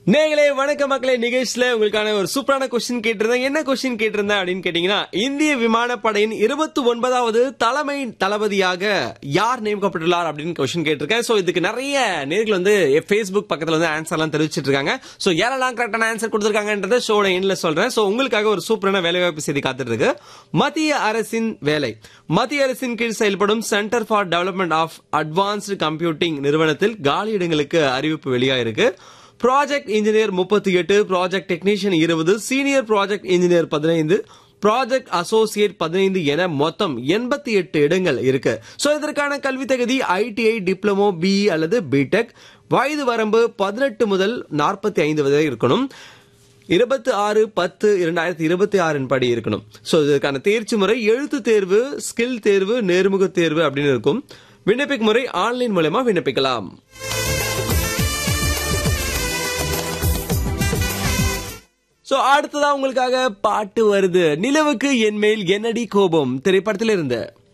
நேங்களே வணக்க மக்களே நிகழ்ச்சியில உங்களுக்கான ஒரு சூப்பரான கொஸ்டின் கேட்டிருந்தேன் என்ன கொஸ்டின் கேட்டிருந்தேன் அப்படின்னு கேட்டீங்கன்னா இந்திய விமானப்படையின் இருபத்தி ஒன்பதாவது தலைமை தளபதியாக யார் நியமிக்கப்பட்டுள்ளார் அப்படின்னு கொஸ்டின் கேட்டிருக்கேன் சோ இதுக்கு நிறைய நேர்கள் வந்து ஃபேஸ்புக் பக்கத்துல வந்து ஆன்சர் எல்லாம் தெரிவிச்சிட்டு இருக்காங்க சோ யாரெல்லாம் கரெக்டான ஆன்சர் கொடுத்திருக்காங்கன்றத ஷோட எண்ட்ல சொல்றேன் சோ உங்களுக்காக ஒரு சூப்பரான வேலைவாய்ப்பு செய்தி காத்துட்டு இருக்கு மத்திய அரசின் வேலை மத்திய அரசின் கீழ் செயல்படும் centre for development of advanced computing நிறுவனத்தில் காலியிடங்களுக்கு அறிவிப்பு வெளியாயிருக்கு ப்ராஜெக்ட் இன்ஜினியர் முப்பத்தி எட்டு ப்ராஜெக்ட் டெக்னீஷியன் இருபது சீனியர் ப்ராஜெக்ட் இன்ஜினியர் பதினைந்து ப்ராஜெக்ட் அசோசியேட் பதினைந்து என மொத்தம் எண்பத்தி எட்டு இடங்கள் இருக்கு சோ இதற்கான கல்வி தகுதி ஐடிஐ டிப்ளமோ பிஇ அல்லது பிடெக் வயது வரம்பு பதினெட்டு முதல் நாற்பத்தி ஐந்து வரை இருக்கணும் இருபத்தி ஆறு பத்து இரண்டாயிரத்தி இருபத்தி ஆறின் படி இருக்கணும் ஸோ இதற்கான தேர்ச்சி முறை எழுத்து தேர்வு ஸ்கில் தேர்வு நேர்முக தேர்வு அப்படின்னு இருக்கும் விண்ணப்பிக்கும் முறை ஆன்லைன் மூலமா விண்ணப்பிக்கலாம் சோ அடுத்ததா உங்களுக்காக பாட்டு வருது நிலவுக்கு என் மேல் என்னடி கோபம் திரைப்படத்திலிருந்து இருந்து